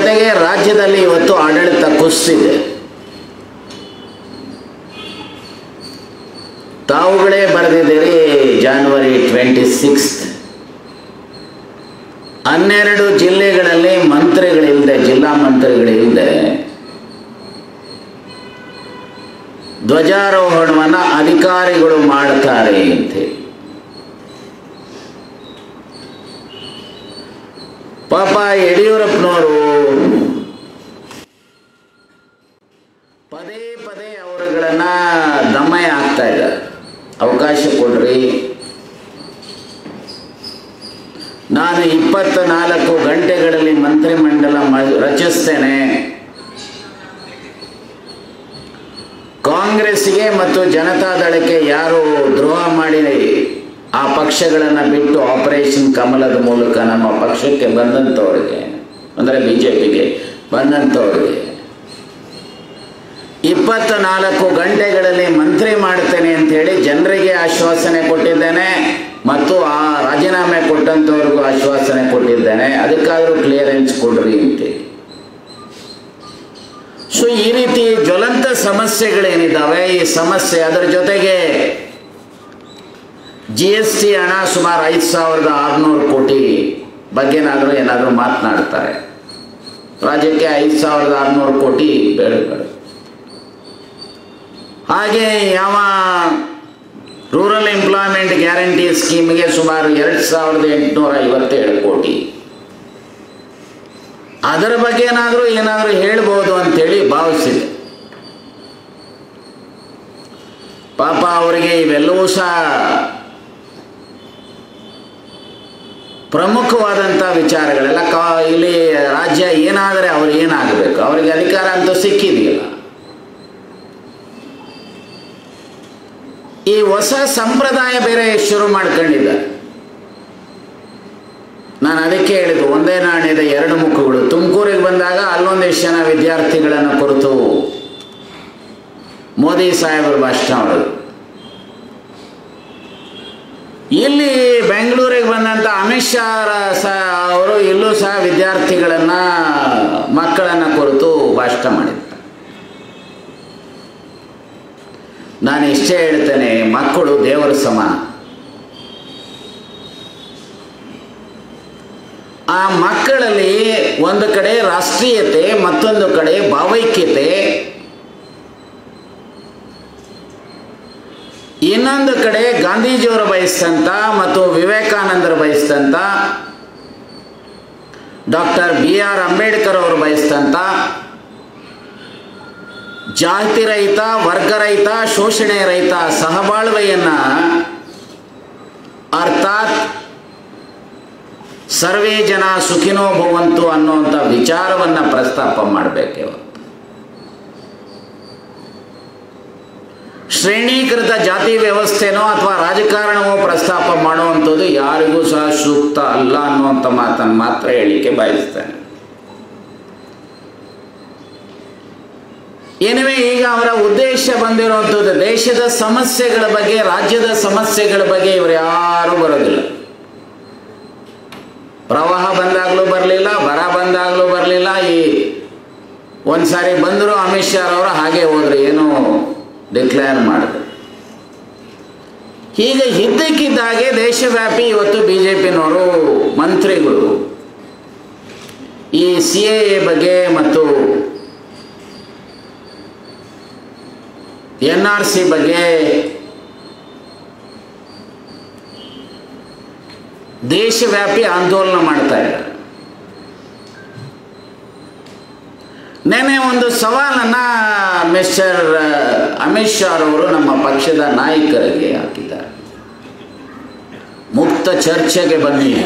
ಜೊತೆಗೆ ರಾಜ್ಯದಲ್ಲಿ ಇವತ್ತು ಆಡಳಿತ ಕುಸಿದಿದೆ ತಾವುಗಳೇ ಬರೆದಿದ್ದೀರಿ ಜಾನ್ವರಿ ಟ್ವೆಂಟಿ ಸಿಕ್ಸ್ತ್ ಹನ್ನೆರಡು ಜಿಲ್ಲೆಗಳಲ್ಲಿ ಮಂತ್ರಿಗಳಿಲ್ಲದೆ ಜಿಲ್ಲಾ ಮಂತ್ರಿಗಳಿಲ್ಲದೆ ಧ್ವಜಾರೋಹಣವನ್ನು ಅಧಿಕಾರಿಗಳು ಮಾಡ್ತಾರೆ ಅಂತೇಳಿ ಪಾಪ ಯಡಿಯೂರಪ್ಪನವರು ಪದೇ ಪದೇ ಅವರುಗಳನ್ನ ದಮ್ಮಯ ಆಗ್ತಾ ಇದ್ದಾರೆ ಅವಕಾಶ ಕೊಡ್ರಿ ನಾನು ಇಪ್ಪತ್ತ ನಾಲ್ಕು ಗಂಟೆಗಳಲ್ಲಿ ಮಂತ್ರಿಮಂಡಲ ಮ- ರಚಿಸ್ತೇನೆ ಕಾಂಗ್ರೆಸ್ಗೆ ಮತ್ತು ಜನತಾದಳಕ್ಕೆ ಯಾರು ದ್ರೋಹ ಮಾಡಿ ಆ ಪಕ್ಷಗಳನ್ನು ಬಿಟ್ಟು ಆಪರೇಷನ್ ಕಮಲದ ಮೂಲಕ ನಮ್ಮ ಪಕ್ಷಕ್ಕೆ ಬಂದಂಥವ್ರಿಗೆ ಅಂದರೆ ಬಿ ಜೆ ಪಿಗೆ ಬಂದಂಥವ್ರಿಗೆ ಇಪ್ಪತ್ತ ನಾಲ್ಕು ಗಂಟೆಗಳಲ್ಲಿ ಮಂತ್ರಿ ಮಾಡ್ತೇನೆ ಅಂತೇಳಿ ಜನರಿಗೆ ಆಶ್ವಾಸನೆ ಕೊಟ್ಟಿದ್ದೇನೆ ಮತ್ತು ಆ ರಾಜೀನಾಮೆ ಕೊಟ್ಟಂಥವ್ರಿಗೂ ಆಶ್ವಾಸನೆ ಕೊಟ್ಟಿದ್ದೇನೆ ಅದಕ್ಕಾದರೂ ಕ್ಲಿಯರೆನ್ಸ್ ಕೊಡ್ರಿ ಅಂತೇಳಿ ಸೊ ಈ ರೀತಿ ಜ್ವಲಂತ ಸಮಸ್ಯೆಗಳೇನಿದ್ದಾವೆ ಈ ಸಮಸ್ಯೆ ಅದರ ಜೊತೆಗೆ ಜಿ ಎಸ್ ಟಿ ಹಣ ಸುಮಾರು ಐದು ಸಾವಿರದ ಆರುನೂರು ಕೋಟಿ ಬಗ್ಗೆನಾದರೂ ಏನಾದರೂ ಮಾತನಾಡ್ತಾರೆ ರಾಜ್ಯಕ್ಕೆ ಐದು ಸಾವಿರದ ಆರುನೂರು ಕೋಟಿ ಬೇಡಗಳು ಹಾಗೆ ಯಾವ ರೂರಲ್ ಎಂಪ್ಲಾಯ್ಮೆಂಟ್ ಗ್ಯಾರಂಟಿ ಸ್ಕೀಮ್ಗೆ ಸುಮಾರು ಎರಡು ಸಾವಿರದ ಎಂಟುನೂರ ಐವತ್ತೇಳು ಕೋಟಿ ಅದರ ಬಗ್ಗೆ ಏನಾದರೂ ಏನಾದರೂ ಹೇಳ್ಬೋದು ಅಂತೇಳಿ ಭಾವಿಸಿದೆ ಪಾಪ ಅವರಿಗೆ ಇವೆಲ್ಲವೂ ಸಹ ಪ್ರಮುಖವಾದಂಥ ವಿಚಾರಗಳೆಲ್ಲ ಕಾ ಇಲ್ಲಿ ರಾಜ್ಯ ಏನಾದರೆ ಅವ್ರು ಏನಾಗಬೇಕು ಅವರಿಗೆ ಅಧಿಕಾರ ಅಂತೂ ಸಿಕ್ಕಿದೆಯಲ್ಲ ಈ ಹೊಸ ಸಂಪ್ರದಾಯ ಬೇರೆ ಶುರು ಮಾಡ್ಕೊಂಡಿದ್ದಾರೆ ನಾನು ಅದಕ್ಕೆ ಹೇಳಿದ್ದು ಒಂದೇ ನಾಣ್ಯದ ಎರಡು ಮುಖಗಳು ತುಮಕೂರಿಗೆ ಬಂದಾಗ ಅಲ್ಲೊಂದಿಷ್ಟು ಜನ ವಿದ್ಯಾರ್ಥಿಗಳನ್ನು ಕುರಿತು ಮೋದಿ ಸಾಹೇಬರ ಭಾಷಣ ಮಾಡೋದು ಇಲ್ಲಿ ಬೆಂಗಳೂರಿಗೆ ಬಂದಂಥ ಅಮಿತ್ ಶಾ ರ- ಸ ಅವರು ಇಲ್ಲೂ ಸಹ ವಿದ್ಯಾರ್ಥಿಗಳನ್ನು ಮಕ್ಕಳನ್ನು ಕುರಿತು ಭಾಷಣ ಮಾಡಿದ್ದಾರೆ ನಾನು ಇಷ್ಟೇ ಹೇಳ್ತೇನೆ ಮಕ್ಕಳು ದೇವರ ಸಮಾನ ಆ ಮಕ್ಕಳಲ್ಲಿ ಒಂದು ಕಡೆ ರಾಷ್ಟ್ರೀಯತೆ ಮತ್ತೊಂದು ಕಡೆ ಭಾವೈಕ್ಯತೆ ಇನ್ನೊಂದು ಕಡೆ ಗಾಂಧೀಜಿಯವರು ಬಯಸಿದಂಥ ಮತ್ತು ವಿವೇಕಾನಂದರು ಬಯಸಿದಂಥ ಡಾಕ್ಟರ್ ಬಿ ಆರ್ ಅಂಬೇಡ್ಕರ್ ಅವರು ಬಯಸಿದಂಥ ಜಾತಿ ರಹಿತ ವರ್ಗರಹಿತ ಶೋಷಣೆ ರಹಿತ ಸಹಬಾಳ್ವೆಯನ್ನ ಅರ್ಥಾತ್ ಸರ್ವೇ ಜನ ಸುಖಿನೋ ಭವಂತು ಅನ್ನುವಂಥ ವಿಚಾರವನ್ನು ಪ್ರಸ್ತಾಪ ಮಾಡಬೇಕು ಶ್ರೇಣೀಕೃತ ಜಾತಿ ವ್ಯವಸ್ಥೆನೋ ಅಥವಾ ರಾಜಕಾರಣವೋ ಪ್ರಸ್ತಾಪ ಮಾಡುವಂಥದ್ದು ಯಾರಿಗೂ ಸಹ ಸೂಕ್ತ ಅಲ್ಲ ಅನ್ನುವಂಥ ಮಾತನ್ನು ಮಾತ್ರ ಹೇಳಿಕೆ ಬಯಸ್ತೇನೆ ಏನಿವೆ ಈಗ ಅವರ ಉದ್ದೇಶ ಬಂದಿರುವಂಥದ್ದು ದೇಶದ ಸಮಸ್ಯೆಗಳ ಬಗ್ಗೆ ರಾಜ್ಯದ ಸಮಸ್ಯೆಗಳ ಬಗ್ಗೆ ಇವರು ಯಾರೂ ಬರೋದಿಲ್ಲ ಪ್ರವಾಹ ಬಂದಾಗಲೂ ಬರಲಿಲ್ಲ ಬರ ಬಂದಾಗಲೂ ಬರಲಿಲ್ಲ ಈ ಒಂದು ಸಾರಿ ಬಂದರು ಅಮಿತ್ ಶಾ ಅವರು ಹಾಗೆ ಹೋದ್ರು ಏನು ಡಿಕ್ಲೇರ್ ಮಾಡಿದ್ರು ಹೀಗೆ ಇದ್ದಕ್ಕಿದ್ದಾಗೆ ದೇಶವ್ಯಾಪಿ ಇವತ್ತು ಬಿ ಜೆ ಪಿನವರು ಮಂತ್ರಿಗಳು ಈ ಸಿ ಎ ಬಗ್ಗೆ ಮತ್ತು ಎನ್ ಆರ್ ಸಿ ಬಗ್ಗೆ ದೇಶವ್ಯಾಪಿ ಆಂದೋಲನ ಮಾಡ್ತಾ ಇದ್ದಾರೆ ನೆನೆ ಒಂದು ಸವಾಲನ್ನ ಮಿಸ್ಟರ್ ಅಮಿತ್ ಶಾ ಅವರು ನಮ್ಮ ಪಕ್ಷದ ನಾಯಕರಿಗೆ ಹಾಕಿದ್ದಾರೆ ಮುಕ್ತ ಚರ್ಚೆಗೆ ಬನ್ನಿ